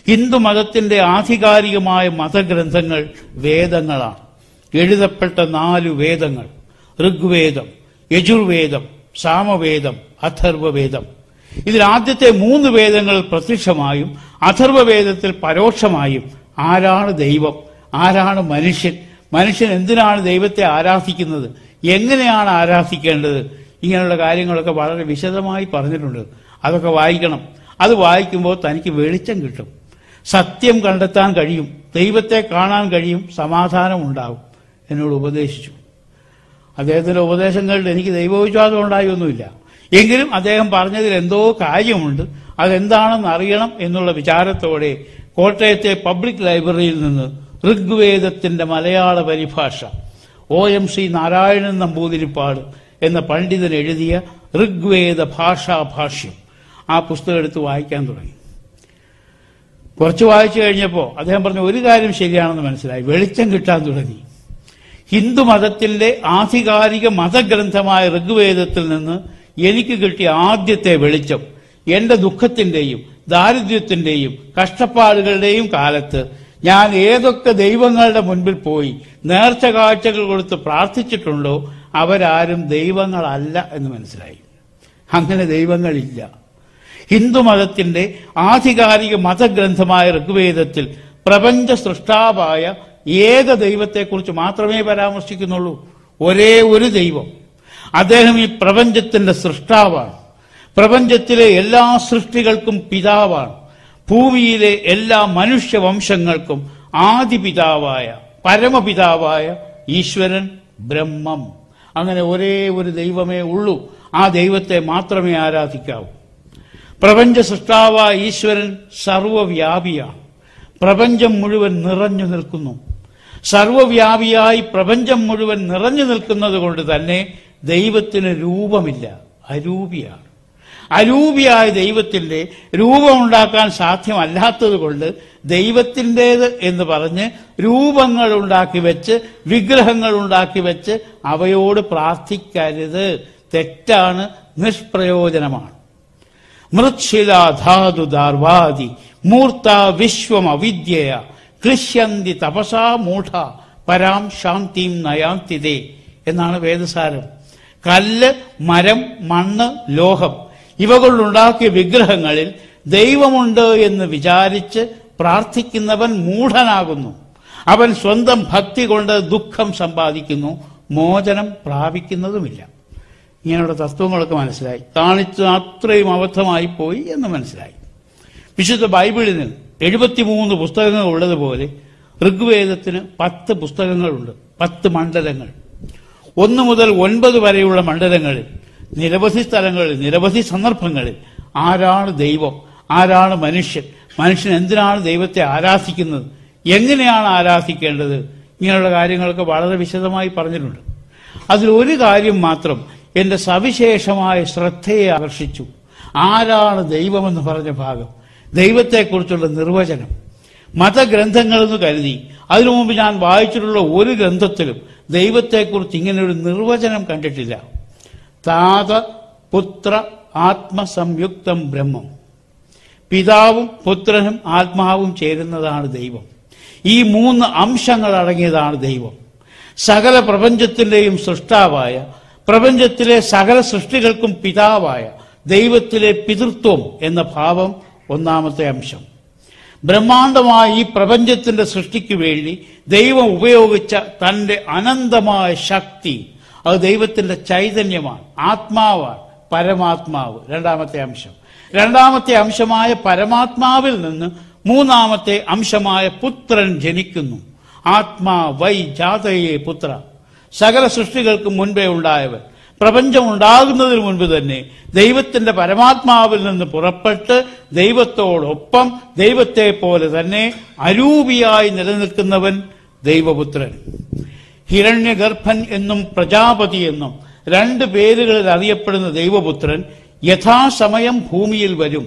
ഹിന്ദു മതത്തിന്റെ ആധികാരികമായ മതഗ്രന്ഥങ്ങൾ വേദങ്ങളാണ് എഴുതപ്പെട്ട നാലു വേദങ്ങൾ ഋഗ്വേദം യജുർവേദം സാമവേദം അഥർവവേദം ഇതിൽ ആദ്യത്തെ മൂന്ന് വേദങ്ങൾ പ്രത്യക്ഷമായും അഥർവവേദത്തിൽ പരോക്ഷമായും ആരാണ് ദൈവം ആരാണ് മനുഷ്യൻ മനുഷ്യൻ എന്തിനാണ് ദൈവത്തെ ആരാധിക്കുന്നത് എങ്ങനെയാണ് ആരാധിക്കേണ്ടത് ഇങ്ങനെയുള്ള കാര്യങ്ങളൊക്കെ വളരെ വിശദമായി പറഞ്ഞിട്ടുണ്ട് അതൊക്കെ വായിക്കണം അത് വായിക്കുമ്പോൾ തനിക്ക് വെളിച്ചം കിട്ടും സത്യം കണ്ടെത്താൻ കഴിയും ദൈവത്തെ കാണാൻ കഴിയും സമാധാനം ഉണ്ടാകും എന്നോട് ഉപദേശിച്ചു അദ്ദേഹത്തിന്റെ ഉപദേശങ്ങളിൽ എനിക്ക് ദൈവവിശ്വാസം ഉണ്ടായൊന്നുമില്ല എങ്കിലും അദ്ദേഹം പറഞ്ഞതിൽ എന്തോ കാര്യമുണ്ട് അതെന്താണെന്ന് അറിയണം എന്നുള്ള വിചാരത്തോടെ കോട്ടയത്തെ പബ്ലിക് ലൈബ്രറിയിൽ നിന്ന് ഋഗ്വേദത്തിന്റെ മലയാള പരിഭാഷ O M C Narayanan Namboothiripad എന്ന പണ്ഡിതൻ എഴുതിയ ഋഗ്വേദ ഭാഷാഭാഷ്യം ആ പുസ്തകം എടുത്ത് വായിക്കാൻ തുടങ്ങി കുറച്ച് വായിച്ചു കഴിഞ്ഞപ്പോൾ അദ്ദേഹം പറഞ്ഞ ഒരു കാര്യം ശരിയാണെന്ന് മനസ്സിലായി വെളിച്ചം കിട്ടാൻ തുടങ്ങി ഹിന്ദു മതത്തിന്റെ ആധികാരിക മതഗ്രന്ഥമായ ഋഗ്വേദത്തിൽ നിന്ന് എനിക്ക് കിട്ടിയ ആദ്യത്തെ വെളിച്ചം എന്റെ ദുഃഖത്തിന്റെയും ദാരിദ്ര്യത്തിന്റെയും കഷ്ടപ്പാടുകളുടെയും കാലത്ത് ഞാൻ ഏതൊക്കെ ദൈവങ്ങളുടെ മുൻപിൽ പോയി നേർച്ച കാഴ്ചകൾ കൊടുത്ത് പ്രാർത്ഥിച്ചിട്ടുണ്ടോ അവരാരും ദൈവങ്ങളല്ല എന്ന് മനസ്സിലായി അങ്ങനെ ദൈവങ്ങളില്ല ഹിന്ദുമതത്തിന്റെ ആധികാരിക മതഗ്രന്ഥമായ ഋഗ്വേദത്തിൽ പ്രപഞ്ച സൃഷ്ടാവായ ഏക ദൈവത്തെക്കുറിച്ച് മാത്രമേ പരാമർശിക്കുന്നുള്ളൂ ഒരേ ഒരു ദൈവം അദ്ദേഹം ഈ പ്രപഞ്ചത്തിന്റെ സൃഷ്ടാവാണ് പ്രപഞ്ചത്തിലെ എല്ലാ സൃഷ്ടികൾക്കും പിതാവാണ് ഭൂമിയിലെ എല്ലാ മനുഷ്യവംശങ്ങൾക്കും ആദിപിതാവായ പരമപിതാവായ ഈശ്വരൻ ബ്രഹ്മം അങ്ങനെ ഒരേ ഒരു ദൈവമേ ഉള്ളൂ ആ ദൈവത്തെ മാത്രമേ ആരാധിക്കാവൂ പ്രപഞ്ച സൃഷ്ടാവായ ഈശ്വരൻ സർവവ്യാപിയാണ് പ്രപഞ്ചം മുഴുവൻ നിറഞ്ഞു നിൽക്കുന്നു സർവവ്യാപിയായി പ്രപഞ്ചം മുഴുവൻ നിറഞ്ഞു നിൽക്കുന്നത് കൊണ്ട് തന്നെ ദൈവത്തിന് രൂപമില്ല അരൂപിയാണ് അരൂപിയായ ദൈവത്തിന്റെ രൂപമുണ്ടാക്കാൻ സാധ്യമല്ലാത്തത് കൊണ്ട് ദൈവത്തിൻ്റെത് എന്ന് പറഞ്ഞ് രൂപങ്ങൾ ഉണ്ടാക്കി വെച്ച് വിഗ്രഹങ്ങൾ ഉണ്ടാക്കി വെച്ച് അവയോട് പ്രാർത്ഥിക്കരുത് തെറ്റാണ് നിഷ്പ്രയോജനമാണ് മൃത്ശിലാധാതു ദാർവാദി മൂർത്ത വിശ്വം അവിദ്യയ ക്ലിശ്യന്തി തപസാ മൂഢ പരാം ശാന്തിം നയാന്തിതേ എന്നാണ് വേദസാരം കല്ല് മരം മണ്ണ് ലോഹം ഇവ കൊണ്ടുണ്ടാക്കിയ വിഗ്രഹങ്ങളിൽ ദൈവമുണ്ട് എന്ന് വിചാരിച്ച് പ്രാർത്ഥിക്കുന്നവൻ മൂഢനാകുന്നു അവൻ സ്വന്തം ഭക്തി കൊണ്ട് ദുഃഖം സമ്പാദിക്കുന്നു മോചനം പ്രാപിക്കുന്നതുമില്ല ഇങ്ങനെയുള്ള തത്വങ്ങളൊക്കെ മനസ്സിലായി കാണിച്ച് അത്രയും അബദ്ധമായി പോയി എന്ന് മനസ്സിലായി വിശുദ്ധ ബൈബിളിന് എഴുപത്തിമൂന്ന് പുസ്തകങ്ങൾ ഉള്ളതുപോലെ ഋഗ്വേദത്തിന് പത്ത് പുസ്തകങ്ങളുണ്ട് പത്ത് മണ്ഡലങ്ങൾ ഒന്ന് മുതൽ ഒൻപത് വരെയുള്ള മണ്ഡലങ്ങളിൽ നിരവധി സ്ഥലങ്ങളിൽ നിരവധി സന്ദർഭങ്ങളിൽ ആരാണ് ദൈവം ആരാണ് മനുഷ്യൻ മനുഷ്യൻ എന്തിനാണ് ദൈവത്തെ ആരാധിക്കുന്നത് എങ്ങനെയാണ് ആരാധിക്കേണ്ടത് ഇങ്ങനെയുള്ള കാര്യങ്ങളൊക്കെ വളരെ വിശദമായി പറഞ്ഞിട്ടുണ്ട് അതിൽ ഒരു കാര്യം മാത്രം എന്റെ സവിശേഷമായ ശ്രദ്ധയെ ആകർഷിച്ചു ആരാണ് ദൈവമെന്ന് പറഞ്ഞ ഭാഗം ദൈവത്തെക്കുറിച്ചുള്ള നിർവചനം മതഗ്രന്ഥങ്ങളെന്ന് കരുതി അതിനു മുമ്പ് ഞാൻ വായിച്ചിട്ടുള്ള ഒരു ഗ്രന്ഥത്തിലും ദൈവത്തെക്കുറിച്ച് ഇങ്ങനെ ഒരു നിർവചനം കണ്ടിട്ടില്ല താത പുത്ര ആത്മസംയുക്തം ബ്രഹ്മം പിതാവും പുത്രനും ആത്മാവും ചേരുന്നതാണ് ദൈവം ഈ മൂന്ന് അംശങ്ങൾ അടങ്ങിയതാണ് ദൈവം സകല പ്രപഞ്ചത്തിന്റെയും സൃഷ്ടാവായ പ്രപഞ്ചത്തിലെ സകല സൃഷ്ടികൾക്കും പിതാവായ ദൈവത്തിലെ പിതൃത്വം എന്ന ഭാവം ഒന്നാമത്തെ അംശം ബ്രഹ്മാണ്ഡമായ ഈ പ്രപഞ്ചത്തിന്റെ സൃഷ്ടിക്ക് വേണ്ടി ദൈവം ഉപയോഗിച്ച തന്റെ അനന്തമായ ശക്തി അത് ദൈവത്തിന്റെ ചൈതന്യമാണ് ആത്മാവാണ് പരമാത്മാവ് രണ്ടാമത്തെ അംശം രണ്ടാമത്തെ അംശമായ പരമാത്മാവിൽ നിന്ന് മൂന്നാമത്തെ അംശമായ പുത്രൻ ജനിക്കുന്നു ആത്മാ വൈ ജാതയെ പുത്ര സകല സൃഷ്ടികൾക്ക് മുൻപേ ഉണ്ടായവൻ പ്രപഞ്ചം ഉണ്ടാകുന്നതിന് മുൻപ് തന്നെ ദൈവത്തിന്റെ പരമാത്മാവിൽ നിന്ന് പുറപ്പെട്ട് ദൈവത്തോടൊപ്പം ദൈവത്തെ പോലെ തന്നെ അരൂപിയായി നിലനിൽക്കുന്നവൻ ദൈവപുത്രൻ ഹിരണ്യഗർഭൻ എന്നും പ്രജാപതി എന്നും രണ്ട് പേരുകളിൽ അറിയപ്പെടുന്ന ദൈവപുത്രൻ യഥാസമയം ഭൂമിയിൽ വരും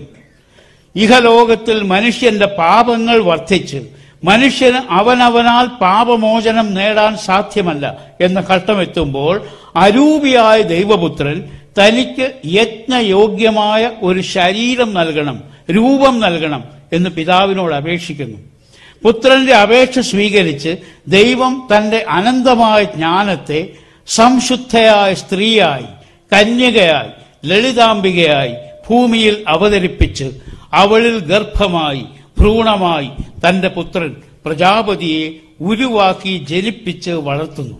ഇഹലോകത്തിൽ മനുഷ്യന്റെ പാപങ്ങൾ വർദ്ധിച്ച് മനുഷ്യന് അവനവനാൽ പാപമോചനം നേടാൻ സാധ്യമല്ല എന്ന ഘട്ടമെത്തുമ്പോൾ അരൂപിയായ ദൈവപുത്രൻ തനിക്ക് യജ്ഞയോഗ്യമായ ഒരു ശരീരം നൽകണം രൂപം നൽകണം എന്ന് പിതാവിനോട് അപേക്ഷിക്കുന്നു പുത്രന്റെ അപേക്ഷ സ്വീകരിച്ച് ദൈവം തന്റെ അനന്തമായ ജ്ഞാനത്തെ സംശുദ്ധയായ സ്ത്രീയായി കന്യകയായി ലളിതാംബികയായി ഭൂമിയിൽ അവതരിപ്പിച്ച് അവളിൽ ഗർഭമായി ഭ്രൂണമായി തന്റെ പുത്രൻ പ്രജാപതിയെ ഉരുവാക്കി ജനിപ്പിച്ച് വളർത്തുന്നു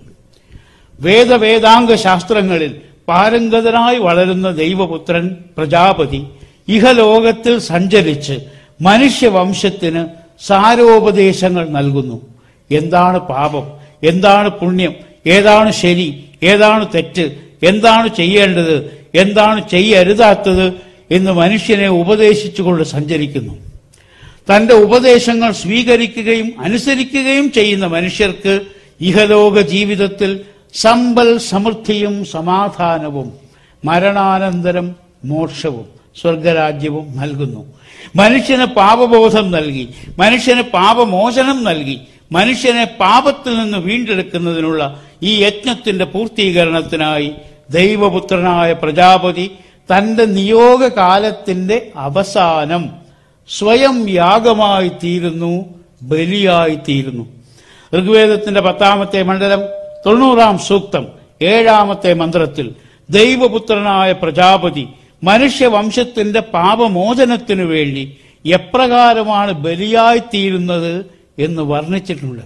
വേദവേദാംഗ ശാസ്ത്രങ്ങളിൽ പാരംഗതനായി വളരുന്ന ദൈവപുത്രൻ പ്രജാപതി ഇഹലോകത്തിൽ സഞ്ചരിച്ച് മനുഷ്യവംശത്തിന് സാരോപദേശങ്ങൾ നൽകുന്നു എന്താണ് പാപം എന്താണ് പുണ്യം ഏതാണ് ശരി ഏതാണ് തെറ്റ് എന്താണ് ചെയ്യേണ്ടത് എന്താണ് ചെയ്യരുതാത്തത് എന്ന് മനുഷ്യനെ ഉപദേശിച്ചുകൊണ്ട് സഞ്ചരിക്കുന്നു തന്റെ ഉപദേശങ്ങൾ സ്വീകരിക്കുകയും അനുസരിക്കുകയും ചെയ്യുന്ന മനുഷ്യർക്ക് ഇഹലോക ജീവിതത്തിൽ സമ്പൽ സമൃദ്ധിയും സമാധാനവും മരണാനന്തരം മോക്ഷവും സ്വർഗരാജ്യവും നൽകുന്നു മനുഷ്യന് പാപബോധം നൽകി മനുഷ്യന് പാപമോചനം നൽകി മനുഷ്യനെ പാപത്തിൽ നിന്ന് വീണ്ടെടുക്കുന്നതിനുള്ള ഈ യജ്ഞത്തിന്റെ പൂർത്തീകരണത്തിനായി ദൈവപുത്രനായ പ്രജാപതി തന്റെ നിയോഗകാലത്തിന്റെ അവസാനം സ്വയം യാഗമായി തീരുന്നു ബലിയായി തീരുന്നു ഋഗ്വേദത്തിന്റെ പത്താമത്തെ മണ്ഡലം തൊണ്ണൂറാം സൂക്തം ഏഴാമത്തെ മന്ത്രത്തിൽ ദൈവപുത്രനായ പ്രജാപതി മനുഷ്യവംശത്തിന്റെ പാപമോചനത്തിനു വേണ്ടി എപ്രകാരമാണ് ബലിയായിത്തീരുന്നത് എന്ന് വർണ്ണിച്ചിട്ടുണ്ട്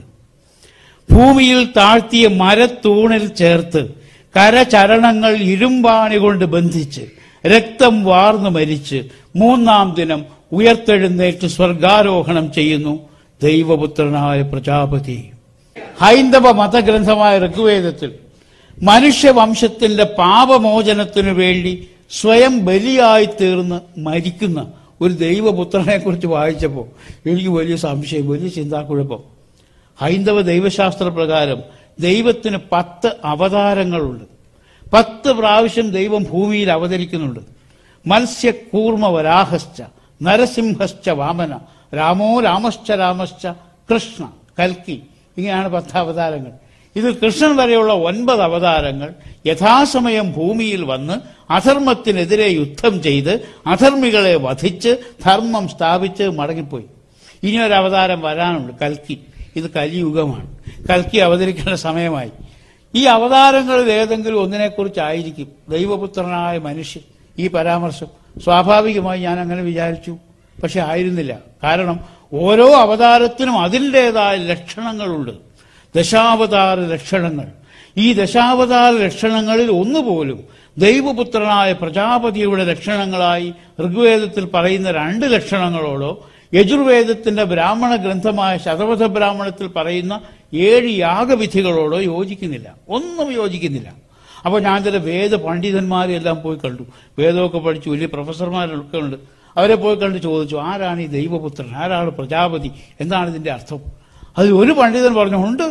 ഭൂമിയിൽ താഴ്ത്തിയ മരത്തൂണിൽ ചേർത്ത് കരചരണങ്ങൾ ഇരുമ്പാണി കൊണ്ട് ബന്ധിച്ച് രക്തം വാർന്നു മരിച്ച് മൂന്നാം ദിനം ഉയർത്തെഴുന്നേറ്റ് സ്വർഗാരോഹണം ചെയ്യുന്നു ദൈവപുത്രനായ പ്രജാപതി ഹൈന്ദവ മതഗ്രന്ഥമായ ഋഗ്വേദത്തിൽ മനുഷ്യവംശത്തിന്റെ പാപമോചനത്തിനു വേണ്ടി സ്വയം ബലിയായി തീർന്ന് മരിക്കുന്ന ഒരു ദൈവപുത്രനെ കുറിച്ച് വായിച്ചപ്പോൾ എനിക്ക് വലിയ സംശയം വലിയ ചിന്താക്കുഴപ്പം ഹൈന്ദവ ദൈവശാസ്ത്ര പ്രകാരം ദൈവത്തിന് പത്ത് അവതാരങ്ങളുണ്ട് പത്ത് പ്രാവശ്യം ദൈവം ഭൂമിയിൽ അവതരിക്കുന്നുണ്ട് മത്സ്യകൂർമ്മ വരാഹശ്ച നരസിംഹശ്ച വാമന രാമോ രാമശ്ച രാമശ്ച കൃഷ്ണ കൽക്കി ഇങ്ങനെയാണ് പത്ത് അവതാരങ്ങൾ ഇതിൽ കൃഷ്ണൻ വരെയുള്ള ഒൻപത് അവതാരങ്ങൾ യഥാസമയം ഭൂമിയിൽ വന്ന് അധർമ്മത്തിനെതിരെ യുദ്ധം ചെയ്ത് അധർമ്മികളെ വധിച്ച് ധർമ്മം സ്ഥാപിച്ച് മടങ്ങിപ്പോയി ഇനി ഒരു അവതാരം വരാനുണ്ട് കൽക്കി ഇത് കലിയുഗമാണ് കൽക്കി അവതരിക്കേണ്ട സമയമായി ഈ അവതാരങ്ങളിൽ ഏതെങ്കിലും ഒന്നിനെക്കുറിച്ചായിരിക്കും ദൈവപുത്രനായ മനുഷ്യൻ ഈ പരാമർശം സ്വാഭാവികമായി ഞാൻ അങ്ങനെ വിചാരിച്ചു പക്ഷെ ആയിരുന്നില്ല കാരണം ഓരോ അവതാരത്തിനും അതിൻ്റെതായ ലക്ഷണങ്ങളുണ്ട് ദശാവതാര ലക്ഷണങ്ങൾ ഈ ദശാവതാര ലക്ഷണങ്ങളിൽ ഒന്നുപോലും ദൈവപുത്രനായ പ്രജാപതിയുടെ ലക്ഷണങ്ങളായി ഋഗ്വേദത്തിൽ പറയുന്ന രണ്ട് ലക്ഷണങ്ങളോടോ യജുർവേദത്തിന്റെ ബ്രാഹ്മണ ഗ്രന്ഥമായ ശതപഥ ബ്രാഹ്മണത്തിൽ പറയുന്ന ഏഴ് യാഗവിധികളോടോ യോജിക്കുന്നില്ല ഒന്നും യോജിക്കുന്നില്ല അപ്പോൾ ഞാൻ ചില വേദ പണ്ഡിതന്മാരെ എല്ലാം പോയി കണ്ടു വേദമൊക്കെ പഠിച്ചു വലിയ പ്രൊഫസർമാരൊക്കെ ഉണ്ട് അവരെ പോയി കണ്ട് ചോദിച്ചു ആരാണ് ഈ ദൈവപുത്രൻ ആരാണ് പ്രജാപതി എന്താണ് ഇതിന്റെ അർത്ഥം അതിൽ ഒരു പണ്ഡിതൻ പറഞ്ഞു ഉണ്ട്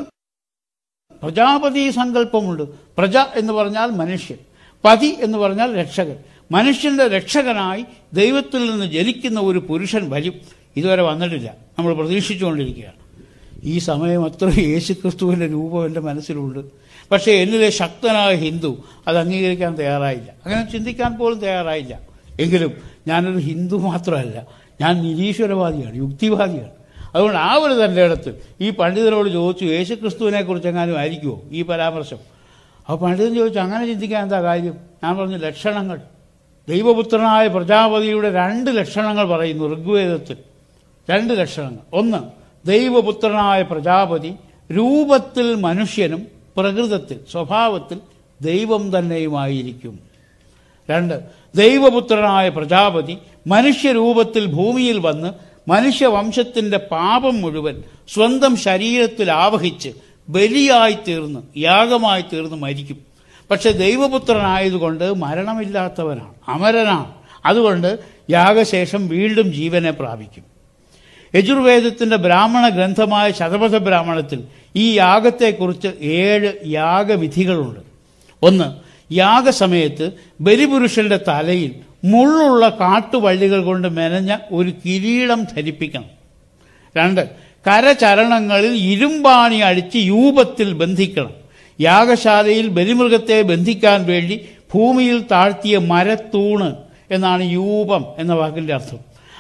പ്രജാപതി സങ്കല്പമുണ്ട് പ്രജ എന്ന് പറഞ്ഞാൽ മനുഷ്യൻ പതി എന്ന് പറഞ്ഞാൽ രക്ഷകൻ മനുഷ്യന്റെ രക്ഷകനായി ദൈവത്തിൽ നിന്ന് ജനിക്കുന്ന ഒരു പുരുഷൻ വരും ഇതുവരെ വന്നിട്ടില്ല നമ്മൾ പ്രതീക്ഷിച്ചുകൊണ്ടിരിക്കുകയാണ് ഈ സമയം അത്ര യേശുക്രിസ്തുവിന്റെ രൂപം എൻ്റെ മനസ്സിലുണ്ട് പക്ഷേ എന്നിലെ ശക്തനായ ഹിന്ദു അത് അംഗീകരിക്കാൻ തയ്യാറായില്ല അങ്ങനെ ചിന്തിക്കാൻ പോലും തയ്യാറായില്ല എങ്കിലും ഞാനൊരു ഹിന്ദു മാത്രമല്ല ഞാൻ നിരീശ്വരവാദിയാണ് യുക്തിവാദിയാണ് അതുകൊണ്ട് ആ ഒരു തൻ്റെ ഇടത്ത് ഈ പണ്ഡിതനോട് ചോദിച്ചു യേശുക്രിസ്തുവിനെ കുറിച്ച് എങ്ങാനും ആയിരിക്കുമോ ഈ പരാമർശം അപ്പോൾ പണ്ഡിതൻ ചോദിച്ചു അങ്ങനെ ചിന്തിക്കാൻ എന്താ കാര്യം ഞാൻ പറഞ്ഞു ലക്ഷണങ്ങൾ ദൈവപുത്രനായ പ്രജാപതിയുടെ രണ്ട് ലക്ഷണങ്ങൾ പറയുന്നു ഋഗ്വേദത്തിൽ രണ്ട് ലക്ഷണങ്ങൾ ഒന്ന് ദൈവപുത്രനായ പ്രജാപതി രൂപത്തിൽ മനുഷ്യനും പ്രകൃതത്തിൽ സ്വഭാവത്തിൽ ദൈവം തന്നെയുമായിരിക്കും രണ്ട് ദൈവപുത്രനായ പ്രജാപതി മനുഷ്യരൂപത്തിൽ ഭൂമിയിൽ വന്ന് മനുഷ്യവംശത്തിന്റെ പാപം മുഴുവൻ സ്വന്തം ശരീരത്തിൽ ആവഹിച്ച് ബലിയായി തീർന്ന് യാഗമായി തീർന്ന് മരിക്കും പക്ഷെ ദൈവപുത്രനായതുകൊണ്ട് മരണമില്ലാത്തവനാണ് അമരനാണ് അതുകൊണ്ട് യാഗശേഷം വീണ്ടും ജീവനെ പ്രാപിക്കും യജുർവേദത്തിന്റെ ബ്രാഹ്മണ ഗ്രന്ഥമായ ശതപഥ ബ്രാഹ്മണത്തിൽ ഈ യാഗത്തെക്കുറിച്ച് ഏഴ് യാഗവിധികളുണ്ട് ഒന്ന് യാഗസമയത്ത് ബലിപുരുഷന്റെ തലയിൽ മുള്ളുള്ള കാട്ടുവള്ളികൾ കൊണ്ട് മെനഞ്ഞ ഒരു കിരീടം ധരിപ്പിക്കണം രണ്ട് കരചരണങ്ങളിൽ ഇരുമ്പാണി അടിച്ച് യൂപത്തിൽ ബന്ധിക്കണം യാഗശാലയിൽ ബലിമൃഗത്തെ ബന്ധിക്കാൻ വേണ്ടി ഭൂമിയിൽ താഴ്ത്തിയ മരത്തൂണ് എന്നാണ് യൂപം എന്ന വാക്കിന്റെ അർത്ഥം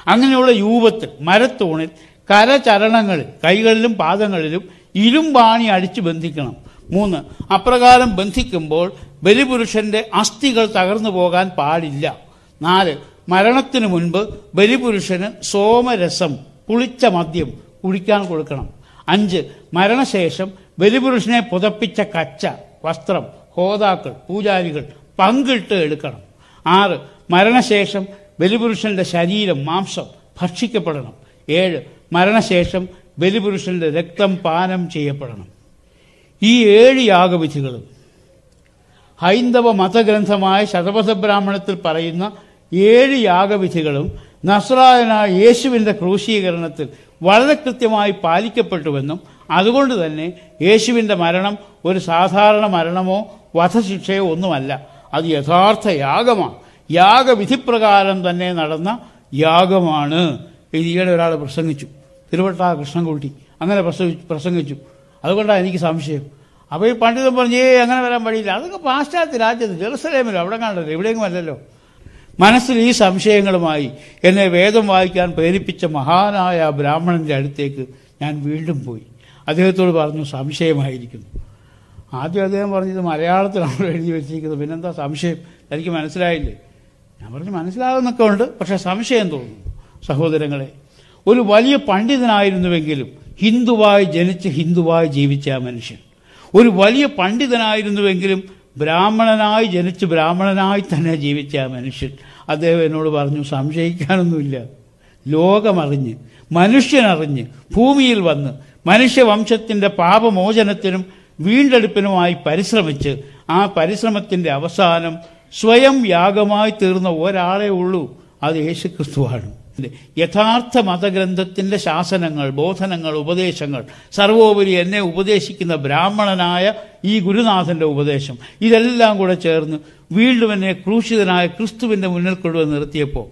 അങ്ങനെയുള്ള യൂപത്തിൽ മരത്തൂണിൽ കരചരണങ്ങളിൽ കൈകളിലും പാദങ്ങളിലും ഇരുമ്പാണി അടിച്ചു ബന്ധിക്കണം മൂന്ന് അപ്രകാരം ബന്ധിക്കുമ്പോൾ ബലിപുരുഷന്റെ അസ്ഥികൾ തകർന്നു പോകാൻ പാടില്ല നാല് മരണത്തിനു മുൻപ് ബലിപുരുഷന് സോമരസം പുളിച്ച മദ്യം കുടിക്കാൻ കൊടുക്കണം അഞ്ച് മരണശേഷം ബലിപുരുഷനെ പുതപ്പിച്ച കച്ച വസ്ത്രം ഹോതാക്കൾ പൂജാരികൾ പങ്കിട്ട് എടുക്കണം ആറ് മരണശേഷം ബലിപുരുഷന്റെ ശരീരം മാംസം ഭക്ഷിക്കപ്പെടണം ഏഴ് മരണശേഷം ബലിപുരുഷന്റെ രക്തം പാനം ചെയ്യപ്പെടണം ഈ ഏഴ് യാഗവിധികളും ഹൈന്ദവ മതഗ്രന്ഥമായ ശതപഥ ബ്രാഹ്മണത്തിൽ പറയുന്ന ഏഴ് യാഗവിധികളും നസ്രായനായ യേശുവിൻ്റെ ക്രൂശീകരണത്തിൽ വളരെ കൃത്യമായി പാലിക്കപ്പെട്ടുവെന്നും അതുകൊണ്ട് തന്നെ യേശുവിൻ്റെ മരണം ഒരു സാധാരണ മരണമോ വധശിക്ഷയോ ഒന്നുമല്ല അത് യഥാർത്ഥ യാഗമാണ് യാഗവിധിപ്രകാരം തന്നെ നടന്ന യാഗമാണ് ഇത് ഈയിടെ ഒരാൾ പ്രസംഗിച്ചു തിരുവട്ട കൃഷ്ണൻകുട്ടി അങ്ങനെ പ്രസംഗിച്ചു പ്രസംഗിച്ചു അതുകൊണ്ടാണ് എനിക്ക് സംശയം അപ്പോൾ ഈ പണ്ഡിതൻ പറഞ്ഞു ഏ അങ്ങനെ വരാൻ വഴിയില്ല അതൊക്കെ പാശ്ചാത്യ രാജ്യത്ത് ജെറുസലേമിലോ അവിടെ കണ്ടല്ലോ എവിടെയെങ്കിലും അല്ലല്ലോ മനസ്സിൽ ഈ സംശയങ്ങളുമായി എന്നെ വേദം വായിക്കാൻ പ്രേരിപ്പിച്ച മഹാനായ ആ ബ്രാഹ്മണന്റെ അടുത്തേക്ക് ഞാൻ വീണ്ടും പോയി അദ്ദേഹത്തോട് പറഞ്ഞു സംശയമായിരിക്കുന്നു ആദ്യം അദ്ദേഹം പറഞ്ഞത് മലയാളത്തിലാണ് എഴുതി വെച്ചിരിക്കുന്നത് പിന്നെന്താ സംശയം എനിക്ക് മനസ്സിലായില്ലേ ഞാൻ പറഞ്ഞു മനസ്സിലാകുന്നൊക്കെ ഉണ്ട് പക്ഷെ സംശയം തോന്നുന്നു സഹോദരങ്ങളെ ഒരു വലിയ പണ്ഡിതനായിരുന്നുവെങ്കിലും ഹിന്ദുവായി ജനിച്ച് ഹിന്ദുവായി ജീവിച്ച ആ മനുഷ്യൻ ഒരു വലിയ പണ്ഡിതനായിരുന്നുവെങ്കിലും ബ്രാഹ്മണനായി ജനിച്ച് ബ്രാഹ്മണനായി തന്നെ ജീവിച്ച ആ മനുഷ്യൻ അദ്ദേഹം എന്നോട് പറഞ്ഞു സംശയിക്കാനൊന്നുമില്ല ലോകമറിഞ്ഞ് മനുഷ്യനറിഞ്ഞ് ഭൂമിയിൽ വന്ന് മനുഷ്യവംശത്തിന്റെ പാപമോചനത്തിനും വീണ്ടെടുപ്പിനുമായി പരിശ്രമിച്ച് ആ പരിശ്രമത്തിന്റെ അവസാനം സ്വയം യാഗമായി തീർന്ന ഒരാളെ ഉള്ളൂ അത് യേശുക്രിസ്തുവാണ് യഥാർത്ഥ മതഗ്രന്ഥത്തിന്റെ ശാസനങ്ങൾ ബോധനങ്ങൾ ഉപദേശങ്ങൾ സർവോപരി എന്നെ ഉപദേശിക്കുന്ന ബ്രാഹ്മണനായ ഈ ഗുരുനാഥന്റെ ഉപദേശം ഇതെല്ലാം കൂടെ ചേർന്ന് വീണ്ടും എന്നെ ക്രൂശിതനായ ക്രിസ്തുവിന്റെ മുന്നിൽ കൊണ്ടുവന്ന് നിർത്തിയപ്പോൾ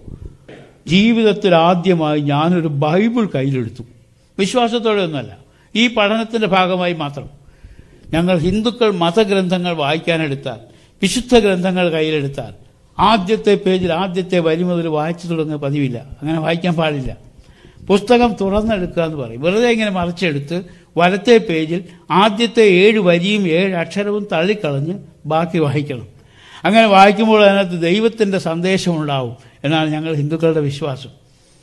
ജീവിതത്തിൽ ആദ്യമായി ഞാനൊരു ബൈബിൾ കയ്യിലെടുത്തു വിശ്വാസത്തോടെ ഒന്നുമല്ല ഈ പഠനത്തിന്റെ ഭാഗമായി മാത്രം ഞങ്ങൾ ഹിന്ദുക്കൾ മതഗ്രന്ഥങ്ങൾ വായിക്കാനെടുത്താൽ വിശുദ്ധ ഗ്രന്ഥങ്ങൾ കയ്യിലെടുത്താൽ ആദ്യത്തെ പേജിൽ ആദ്യത്തെ വരി മുതൽ വായിച്ചു തുടങ്ങുന്ന പതിവില്ല അങ്ങനെ വായിക്കാൻ പാടില്ല പുസ്തകം തുറന്നെടുക്കുക എന്ന് പറയും വെറുതെ ഇങ്ങനെ മറിച്ചെടുത്ത് വലത്തെ പേജിൽ ആദ്യത്തെ ഏഴ് വരിയും ഏഴ് അക്ഷരവും തള്ളിക്കളഞ്ഞ് ബാക്കി വായിക്കണം അങ്ങനെ വായിക്കുമ്പോൾ അതിനകത്ത് ദൈവത്തിന്റെ സന്ദേശമുണ്ടാവും എന്നാണ് ഞങ്ങൾ ഹിന്ദുക്കളുടെ വിശ്വാസം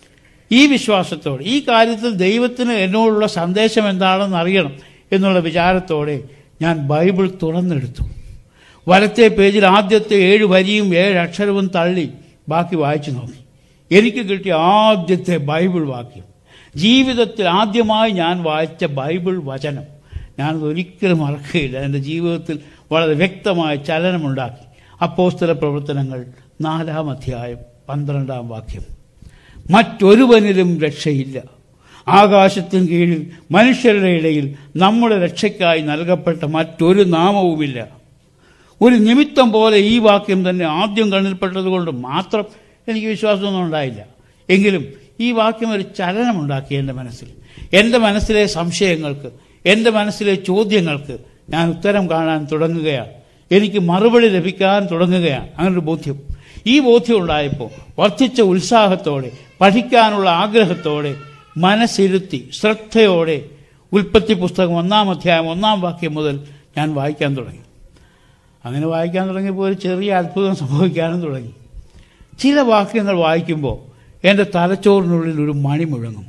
ഈ വിശ്വാസത്തോടെ ഈ കാര്യത്തിൽ ദൈവത്തിന് എന്നോടുള്ള സന്ദേശം എന്താണെന്ന് അറിയണം എന്നുള്ള വിചാരത്തോടെ ഞാൻ ബൈബിൾ തുറന്നെടുത്തു വലത്തെ പേജിൽ ആദ്യത്തെ ഏഴ് വരിയും ഏഴ് അക്ഷരവും തള്ളി ബാക്കി വായിച്ചു നോക്കി എനിക്ക് കിട്ടിയ ആദ്യത്തെ ബൈബിൾ വാക്യം ജീവിതത്തിൽ ആദ്യമായി ഞാൻ വായിച്ച ബൈബിൾ വചനം ഞാനത് ഒരിക്കലും മറക്കുകയില്ല എൻ്റെ ജീവിതത്തിൽ വളരെ വ്യക്തമായ ചലനമുണ്ടാക്കി അപ്പോസ്തല പ്രവർത്തനങ്ങൾ നാലാം അധ്യായം പന്ത്രണ്ടാം വാക്യം മറ്റൊരുവനിലും രക്ഷയില്ല ആകാശത്തിന് കീഴിൽ മനുഷ്യരുടെ ഇടയിൽ നമ്മുടെ രക്ഷയ്ക്കായി നൽകപ്പെട്ട മറ്റൊരു നാമവുമില്ല ഒരു നിമിത്തം പോലെ ഈ വാക്യം തന്നെ ആദ്യം കണ്ണിൽപ്പെട്ടതുകൊണ്ട് മാത്രം എനിക്ക് വിശ്വാസമൊന്നും ഉണ്ടായില്ല എങ്കിലും ഈ വാക്യം ഒരു ചലനമുണ്ടാക്കി എൻ്റെ മനസ്സിൽ എൻ്റെ മനസ്സിലെ സംശയങ്ങൾക്ക് എൻ്റെ മനസ്സിലെ ചോദ്യങ്ങൾക്ക് ഞാൻ ഉത്തരം കാണാൻ തുടങ്ങുകയാണ് എനിക്ക് മറുപടി ലഭിക്കാൻ തുടങ്ങുകയാണ് അങ്ങനൊരു ബോധ്യം ഈ ബോധ്യം ഉണ്ടായപ്പോൾ വർദ്ധിച്ച ഉത്സാഹത്തോടെ പഠിക്കാനുള്ള ആഗ്രഹത്തോടെ മനസ്സിരുത്തി ശ്രദ്ധയോടെ ഉൽപ്പത്തി പുസ്തകം ഒന്നാം അധ്യായം ഒന്നാം വാക്യം മുതൽ ഞാൻ വായിക്കാൻ തുടങ്ങി അങ്ങനെ വായിക്കാൻ തുടങ്ങിയപ്പോൾ ഒരു ചെറിയ അത്ഭുതം സംഭവിക്കാനും തുടങ്ങി ചില വാക്യങ്ങൾ വായിക്കുമ്പോൾ എൻ്റെ തലച്ചോറിനുള്ളിൽ ഒരു മണി മുഴങ്ങും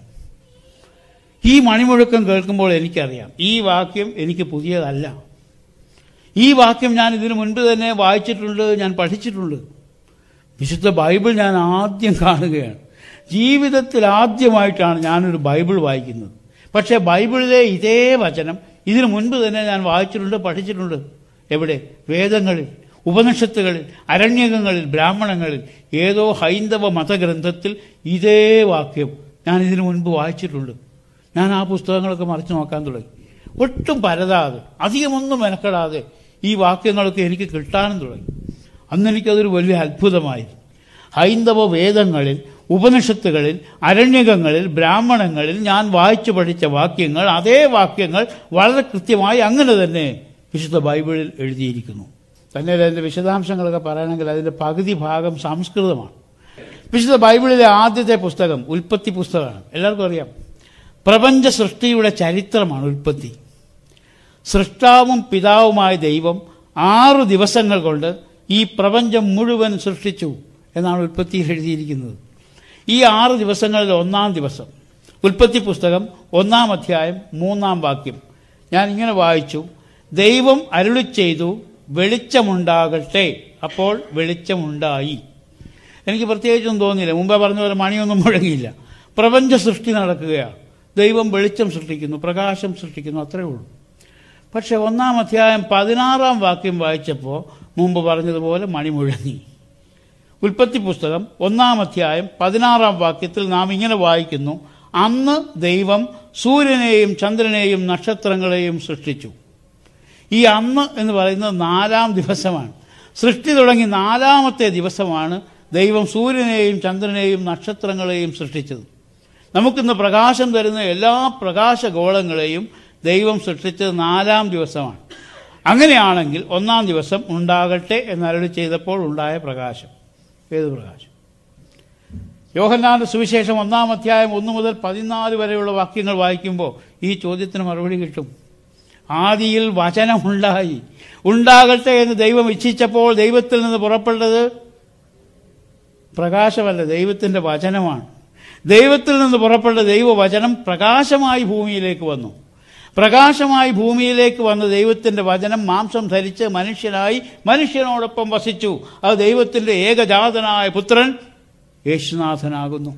ഈ മണിമുഴക്കം കേൾക്കുമ്പോൾ എനിക്കറിയാം ഈ വാക്യം എനിക്ക് പുതിയതല്ല ഈ വാക്യം ഞാൻ ഇതിനു മുൻപ് തന്നെ വായിച്ചിട്ടുണ്ട് ഞാൻ പഠിച്ചിട്ടുണ്ട് വിശുദ്ധ ബൈബിൾ ഞാൻ ആദ്യം കാണുകയാണ് ജീവിതത്തിൽ ആദ്യമായിട്ടാണ് ഞാനൊരു ബൈബിൾ വായിക്കുന്നത് പക്ഷേ ബൈബിളിലെ ഇതേ വചനം ഇതിനു മുൻപ് തന്നെ ഞാൻ വായിച്ചിട്ടുണ്ട് പഠിച്ചിട്ടുണ്ട് എവിടെ വേദങ്ങളിൽ ഉപനിഷത്തുകളിൽ അരണ്യകങ്ങളിൽ ബ്രാഹ്മണങ്ങളിൽ ഏതോ ഹൈന്ദവ മതഗ്രന്ഥത്തിൽ ഇതേ വാക്യം ഞാൻ ഇതിനു മുൻപ് വായിച്ചിട്ടുണ്ട് ഞാൻ ആ പുസ്തകങ്ങളൊക്കെ മറിച്ച് നോക്കാൻ തുടങ്ങി ഒട്ടും പരതാതെ അധികമൊന്നും മെനക്കെടാതെ ഈ വാക്യങ്ങളൊക്കെ എനിക്ക് കിട്ടാനും തുടങ്ങി അന്ന് എനിക്കതൊരു വലിയ അത്ഭുതമായി ഹൈന്ദവ വേദങ്ങളിൽ ഉപനിഷത്തുകളിൽ അരണ്യകങ്ങളിൽ ബ്രാഹ്മണങ്ങളിൽ ഞാൻ വായിച്ചു പഠിച്ച വാക്യങ്ങൾ അതേ വാക്യങ്ങൾ വളരെ കൃത്യമായി അങ്ങനെ തന്നെ വിശുദ്ധ ബൈബിളിൽ എഴുതിയിരിക്കുന്നു തന്നെ അതിൻ്റെ വിശദാംശങ്ങളൊക്കെ പറയണമെങ്കിൽ അതിൻ്റെ പകുതി ഭാഗം സംസ്കൃതമാണ് വിശുദ്ധ ബൈബിളിലെ ആദ്യത്തെ പുസ്തകം ഉൽപ്പത്തി പുസ്തകമാണ് എല്ലാവർക്കും അറിയാം പ്രപഞ്ച സൃഷ്ടിയുടെ ചരിത്രമാണ് ഉൽപ്പത്തി സൃഷ്ടാവും പിതാവുമായ ദൈവം ആറു ദിവസങ്ങൾ കൊണ്ട് ഈ പ്രപഞ്ചം മുഴുവൻ സൃഷ്ടിച്ചു എന്നാണ് ഉൽപ്പത്തിയിൽ എഴുതിയിരിക്കുന്നത് ഈ ആറ് ദിവസങ്ങളിൽ ഒന്നാം ദിവസം ഉൽപ്പത്തി പുസ്തകം ഒന്നാം അധ്യായം മൂന്നാം വാക്യം ഞാൻ ഇങ്ങനെ വായിച്ചു ദൈവം അരുളി ചെയ്തു വെളിച്ചമുണ്ടാകട്ടെ അപ്പോൾ വെളിച്ചമുണ്ടായി എനിക്ക് പ്രത്യേകിച്ചൊന്നും തോന്നിയില്ല മുമ്പേ പറഞ്ഞ പോലെ മണിയൊന്നും മുഴങ്ങിയില്ല പ്രപഞ്ച സൃഷ്ടി നടക്കുകയാണ് ദൈവം വെളിച്ചം സൃഷ്ടിക്കുന്നു പ്രകാശം സൃഷ്ടിക്കുന്നു അത്രയേ ഉള്ളൂ പക്ഷെ ഒന്നാം അധ്യായം പതിനാറാം വാക്യം വായിച്ചപ്പോൾ മുമ്പ് പറഞ്ഞതുപോലെ മണി മുഴങ്ങി ഉൽപ്പത്തി പുസ്തകം ഒന്നാം അധ്യായം പതിനാറാം വാക്യത്തിൽ നാം ഇങ്ങനെ വായിക്കുന്നു അന്ന് ദൈവം സൂര്യനെയും ചന്ദ്രനെയും നക്ഷത്രങ്ങളെയും സൃഷ്ടിച്ചു ഈ അന്ന് എന്ന് പറയുന്നത് നാലാം ദിവസമാണ് സൃഷ്ടി തുടങ്ങി നാലാമത്തെ ദിവസമാണ് ദൈവം സൂര്യനെയും ചന്ദ്രനെയും നക്ഷത്രങ്ങളെയും സൃഷ്ടിച്ചത് നമുക്കിന്ന് പ്രകാശം തരുന്ന എല്ലാ പ്രകാശഗോളങ്ങളെയും ദൈവം സൃഷ്ടിച്ചത് നാലാം ദിവസമാണ് അങ്ങനെയാണെങ്കിൽ ഒന്നാം ദിവസം ഉണ്ടാകട്ടെ എന്നരളി ചെയ്തപ്പോൾ ഉണ്ടായ പ്രകാശം ഏത് പ്രകാശം യോഹന്നാന്റെ സുവിശേഷം ഒന്നാം അധ്യായം ഒന്ന് മുതൽ പതിനാല് വരെയുള്ള വാക്യങ്ങൾ വായിക്കുമ്പോൾ ഈ ചോദ്യത്തിന് മറുപടി കിട്ടും ആദിയിൽ വചനമുണ്ടായി ഉണ്ടാകട്ടെ എന്ന് ദൈവം ഇച്ഛിച്ചപ്പോൾ ദൈവത്തിൽ നിന്ന് പുറപ്പെട്ടത് പ്രകാശമല്ല ദൈവത്തിന്റെ വചനമാണ് ദൈവത്തിൽ നിന്ന് പുറപ്പെട്ട ദൈവവചനം പ്രകാശമായി ഭൂമിയിലേക്ക് വന്നു പ്രകാശമായി ഭൂമിയിലേക്ക് വന്ന ദൈവത്തിന്റെ വചനം മാംസം ധരിച്ച് മനുഷ്യനായി മനുഷ്യനോടൊപ്പം വസിച്ചു അത് ദൈവത്തിന്റെ ഏകജാതനായ പുത്രൻ യേശുനാഥനാകുന്നു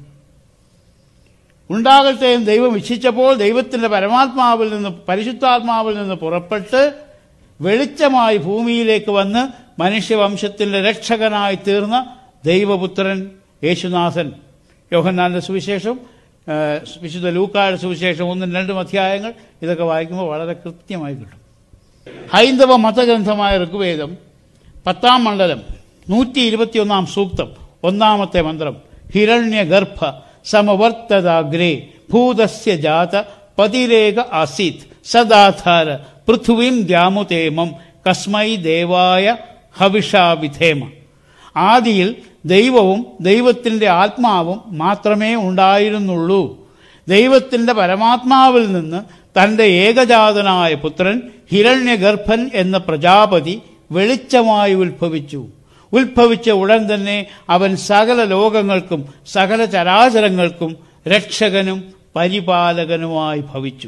ഉണ്ടാകട്ടെ എന്ന് ദൈവം ഇച്ഛിച്ചപ്പോൾ ദൈവത്തിന്റെ പരമാത്മാവിൽ നിന്ന് പരിശുദ്ധാത്മാവിൽ നിന്ന് പുറപ്പെട്ട് വെളിച്ചമായി ഭൂമിയിലേക്ക് വന്ന് മനുഷ്യവംശത്തിന്റെ രക്ഷകനായി തീർന്ന ദൈവപുത്രൻ യേശുനാഥൻ യോഹന്നാന്റെ സുവിശേഷം ആ, വിശുദ്ധ ലൂക്കായുടെ സുവിശേഷം ഒന്നും രണ്ടും അധ്യായങ്ങൾ ഇതൊക്കെ വായിക്കുമ്പോൾ വളരെ കൃത്യമായി കിട്ടും ഹൈന്ദവ മതഗ്രന്ഥമായ ഋഗ്വേദം പത്താം മണ്ഡലം നൂറ്റി ഇരുപത്തിയൊന്നാം സൂക്തം ഒന്നാമത്തെ മന്ത്രം ഹിരണ്യഗർഭ സമവർത്തതാഗ്രേ ഭൂതസ്യ ജാത പതിരേക ആസീത് സദാധാര പൃഥ്വീം ദ്യാമുതേമം കസ്മൈ ദേവായ ഹവിഷാവിധേമ ആദിയിൽ ദൈവവും ദൈവത്തിന്റെ ആത്മാവും മാത്രമേ ഉണ്ടായിരുന്നുള്ളൂ ദൈവത്തിന്റെ പരമാത്മാവിൽ നിന്ന് തന്റെ ഏകജാതനായ പുത്രൻ ഹിരണ്യഗർഭൻ എന്ന പ്രജാപതി വെളിച്ചമായി ഉത്ഭവിച്ചു ഉത്ഭവിച്ച ഉടൻ തന്നെ അവൻ സകല ലോകങ്ങൾക്കും സകല ചരാചരങ്ങൾക്കും രക്ഷകനും പരിപാലകനുമായി ഭവിച്ചു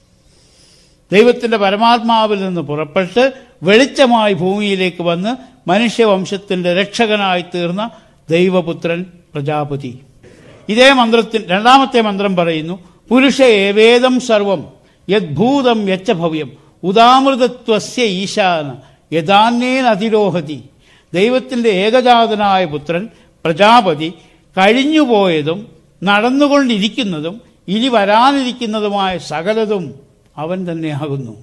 ദൈവത്തിന്റെ പരമാത്മാവിൽ നിന്ന് പുറപ്പെട്ട് വെളിച്ചമായി ഭൂമിയിലേക്ക് വന്ന് മനുഷ്യവംശത്തിന്റെ രക്ഷകനായി തീർന്ന ദൈവപുത്രൻ പ്രജാപതി ഇതേ മന്ത്രത്തിൽ രണ്ടാമത്തെ മന്ത്രം പറയുന്നു പുരുഷ ഏവേദം സർവം യദ്ഭൂതം യച്ച ഭവ്യം ഉദാമൃതത്വസ്യ ഈശാന യഥാന്യേന അതിരോഹതി ദൈവത്തിന്റെ ഏകജാതനായ പുത്രൻ പ്രജാപതി കഴിഞ്ഞുപോയതും നടന്നുകൊണ്ടിരിക്കുന്നതും ഇനി വരാനിരിക്കുന്നതുമായ സകലതും അവൻ തന്നെയാകുന്നു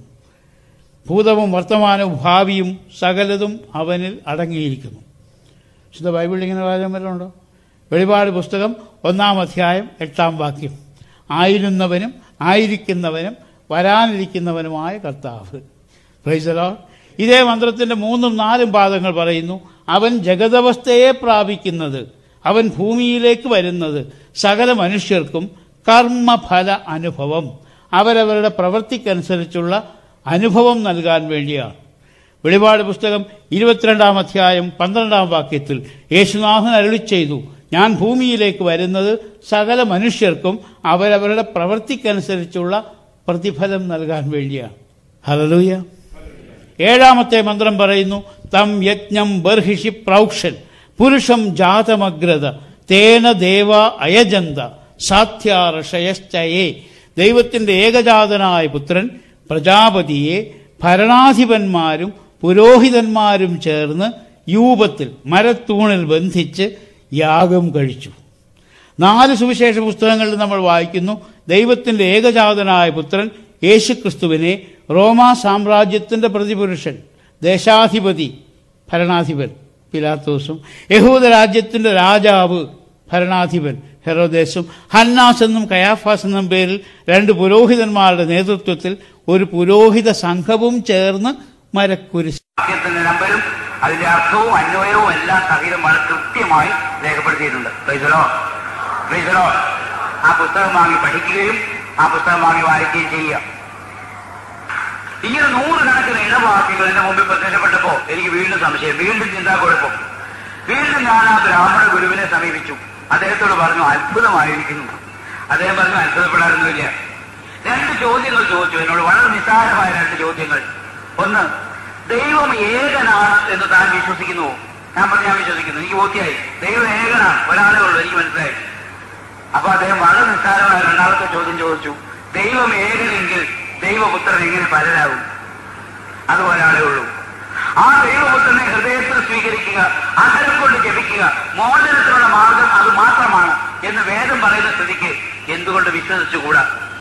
ഭൂതവും വർത്തമാനവും ഭാവിയും സകലതും അവനിൽ അടങ്ങിയിരിക്കുന്നു വിശുദ്ധ ബൈബിളിൽ ഇങ്ങനെ വാചകം വല്ലതുണ്ടോ വെളിപാട് പുസ്തകം ഒന്നാം അധ്യായം എട്ടാം വാക്യം ആയിരുന്നവനും ആയിരിക്കുന്നവനും വരാനിരിക്കുന്നവനുമായ കർത്താവ് പ്രൈസലോ ഇതേ മന്ത്രത്തിന്റെ മൂന്നും നാലും പാദങ്ങൾ പറയുന്നു അവൻ ജഗതവസ്ഥയെ പ്രാപിക്കുന്നത് അവൻ ഭൂമിയിലേക്ക് വരുന്നത് സകല മനുഷ്യർക്കും കർമ്മഫല അനുഭവം അവരവരുടെ പ്രവൃത്തിക്കനുസരിച്ചുള്ള അനുഭവം നൽകാൻ വേണ്ടിയാണ് വെളിപാട് പുസ്തകം ഇരുപത്തിരണ്ടാം അധ്യായം പന്ത്രണ്ടാം വാക്യത്തിൽ യേശുനാഥൻ അരുളി ചെയ്തു ഞാൻ ഭൂമിയിലേക്ക് വരുന്നത് സകല മനുഷ്യർക്കും അവരവരുടെ പ്രവൃത്തിക്കനുസരിച്ചുള്ള പ്രതിഫലം നൽകാൻ വേണ്ടിയാണ് ഹലലൂയ ഏഴാമത്തെ മന്ത്രം പറയുന്നു തം യജ്ഞം ബർഹിഷി പ്രൗക്ഷൻ പുരുഷം ജാതമഗ്രത തേന ദേവ അയജന്ത സാധ്യാർഷയശ്ചയേ ദൈവത്തിന്റെ ഏകജാതനായ പുത്രൻ പ്രജാപതിയെ ഭരണാധിപന്മാരും പുരോഹിതന്മാരും ചേർന്ന് യൂപത്തിൽ മരത്തൂണിൽ ബന്ധിച്ച് യാഗം കഴിച്ചു നാല് സുവിശേഷ പുസ്തകങ്ങളിൽ നമ്മൾ വായിക്കുന്നു ദൈവത്തിന്റെ ഏകജാതനായ പുത്രൻ യേശുക്രിസ്തുവിനെ റോമാ സാമ്രാജ്യത്തിന്റെ പ്രതിപുരുഷൻ ദേശാധിപതി ഭരണാധിപൻ പിലാത്തോസും യഹൂദ രാജ്യത്തിന്റെ രാജാവ് ഭരണാധിപൻ ഹെറോദേശും ഹന്നാസ് എന്നും കയാഫാസ് എന്നും പേരിൽ രണ്ട് പുരോഹിതന്മാരുടെ നേതൃത്വത്തിൽ ഒരു പുരോഹിത സംഘവും ചേർന്ന് മരക്കുരിശ് വാക്യത്തിന്റെ നമ്പരും അതിന്റെ അർത്ഥവും അന്വയവും എല്ലാം സഹിതം വളരെ കൃത്യമായി രേഖപ്പെടുത്തിയിട്ടുണ്ട് പ്രൈസലോ പ്രൈസലോ ആ പുസ്തകം വാങ്ങി പഠിക്കുകയും ആ പുസ്തകം വാങ്ങി വായിക്കുകയും ചെയ്യുക ഇങ്ങനെ നൂറുകണക്കിന് ഇടവാക്യങ്ങൾ എന്റെ മുമ്പിൽ പ്രത്യക്ഷപ്പെട്ടപ്പോ എനിക്ക് വീണ്ടും സംശയം വീണ്ടും ചിന്താക്കുഴപ്പം വീണ്ടും ഞാൻ ആ ബ്രാഹ്മണ ഗുരുവിനെ സമീപിച്ചു അദ്ദേഹത്തോട് പറഞ്ഞു അത്ഭുതമായിരിക്കുന്നു അദ്ദേഹം പറഞ്ഞു അത്ഭുതപ്പെടാനൊന്നുമില്ല രണ്ട് ചോദ്യങ്ങൾ ചോദിച്ചു എന്നോട് വളരെ നിസ്സാരമായ രണ്ട് ചോദ്യങ്ങൾ ഒന്ന് ദൈവം ഏകനാണ് എന്ന് താൻ വിശ്വസിക്കുന്നുവോ ഞാൻ പറഞ്ഞു ഞാൻ വിശ്വസിക്കുന്നു എനിക്ക് ബോധ്യമായി ദൈവം ഏകനാണ് ഒരാളേ ഉള്ളൂ എനിക്ക് മനസ്സിലായി അപ്പൊ അദ്ദേഹം വളരെ നിസ്സാരമായ രണ്ടാമത്തെ ചോദ്യം ചോദിച്ചു ദൈവം ഏകനെങ്കിൽ ദൈവപുത്രൻ എങ്ങനെ പലരാകും അത് ഒരാളേ ഉള്ളൂ ആ ദൈവപുത്രനെ ഹൃദയത്തിൽ സ്വീകരിക്കുക അകലം കൊണ്ട് ജപിക്കുക മോചനത്തിനുള്ള മാർഗം അത് മാത്രമാണ് എന്ന് വേദം പറയുന്ന സ്ഥിതിക്ക് എന്തുകൊണ്ട് വിശ്വസിച്ചുകൂടാ